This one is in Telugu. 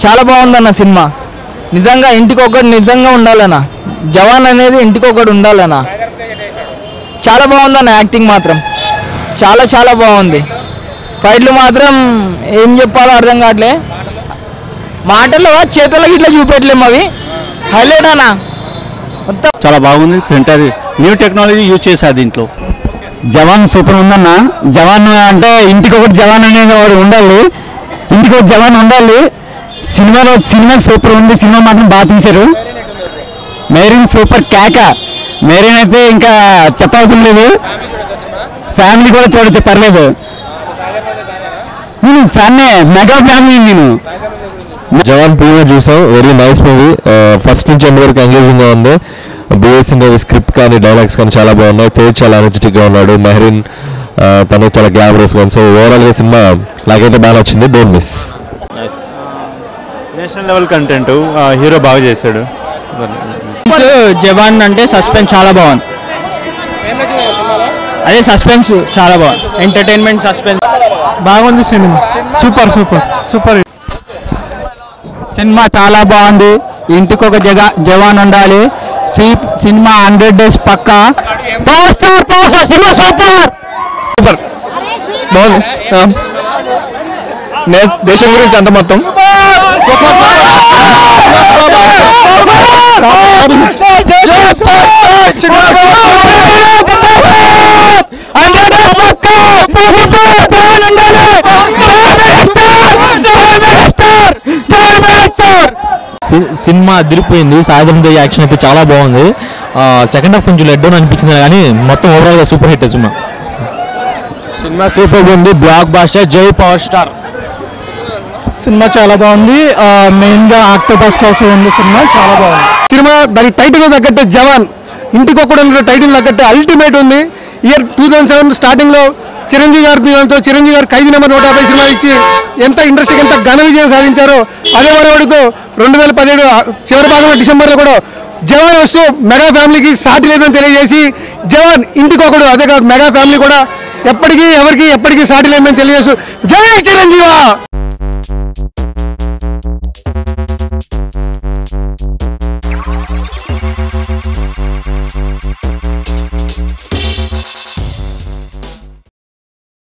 చాలా బాగుందన్న సినిమా నిజంగా ఇంటికి ఒకటి నిజంగా ఉండాలన్న జవాన్ అనేది ఇంటికి ఒకటి ఉండాలన్న చాలా బాగుందన్న యాక్టింగ్ మాత్రం చాలా చాలా బాగుంది ఫైట్లు మాత్రం ఏం చెప్పాలో అర్థం కావట్లే మాటల్లో చేతులకి ఇట్లా చూపెట్టలేము అవి హైలైట్ అన్న మొత్తం చాలా బాగుంది ప్రింటర్ న్యూ టెక్నాలజీ యూజ్ చేశారు దీంట్లో జవాన్ సూపర్ ఉందన్న జవాన్ అంటే ఇంటికి ఒకటి జవాన్ అనేది వాడు ఉండాలి ఇంటికి ఒక జవాన్ ఉండాలి సినిమాలో సినిమా సూపర్ ఉంది సినిమా మాత్రం బాగా తీశారు మెరీన్ సూపర్ కేక మెరీన్ అయితే ఇంకా చెప్పాల్సిన లేదు ఫ్యామిలీ కూడా చూడొచ్చు పర్లేదు నేను ఫ్యాన్నే మెగా ఫ్యామిలీ నేను జవాన్ ప్రీమియర్ చూసాం వెరీ నైస్ మూవీ ఫస్ట్ నుంచి ఎండ్ వరకు ఎంగేజింగ్ గా ఉంది బిఎస్సీ స్క్రిప్ట్ కానీ డైలాగ్స్ కానీ చాలా బాగున్నాయి తేజ్ చాలా ఎనర్జెటిక్ గా ఉన్నాడు మెహరీన్ ఆ, తను చాలా గ్లామరస్ గా ఉంది సో ఓవరాల్ గా సినిమా నాకైతే బాగా నచ్చింది don't miss national level content hero బాగా చేశాడు జవాన్ అంటే సస్పెన్స్ చాలా బాగుంది అదే సస్పెన్స్ చాలా బాగుంది ఎంటర్టైన్మెంట్ సస్పెన్స్ బాగుంది cinema super super super cinema చాలా బాగుంది ఇంటికి ఒక జగ జవాన్ ఉండాలి సీ- సినిమా హండ్రెడ్ డేస్ పక్కా power star power star cinema super super బాగుంది ఆ. నే- దేశం గురించి అంత మొత్తం సినిమా అదిరిపోయింది సాయంత్రం దే యాక్షన్ అయితే చాలా బాగుంది సెకండ్ హాఫ్ కొంచెం లెడ్ డౌన్ అనిపించింది కానీ మొత్తం ఓవరాల్ గా super hit cinema cinema super ఉంది బ్లాక్ బాస్టర్ జై పవర్ స్టార్ సినిమా చాలా బాగుంది మెయిన్ గా ఆక్టోపస్ కోసం ఉంది సినిమా చాలా బాగుంది సినిమా దాని టైటిల్ తగ్గట్టే జవాన్ ఇంటికి ఒక్కడు టైటిల్ తగ్గట్టే అల్టిమేట్ ఉంది year two thousand seven starting లో చిరంజీవి గారి దీవెనతో చిరంజీవి గారు ఖైదీ నెంబర్ నూట యాభై సినిమా ఇచ్చి ఎంత ఇండస్ట్రీకి ఎంత ఘన విజయం సాధించారో అదే వరవడితో రెండు వేల పదిహేడు చివరి భాగంలో డిసెంబర్లో కూడా జవాన్ వస్తూ మెగా ఫ్యామిలీకి సాటి లేదని తెలియజేసి జవాన్ ఇంటికి ఒకడు అదే కాదు మెగా ఫ్యామిలీ కూడా ఎప్పటికీ ఎవరికి ఎప్పటికీ సాటి లేదని తెలియజేస్తూ జై చిరంజీవా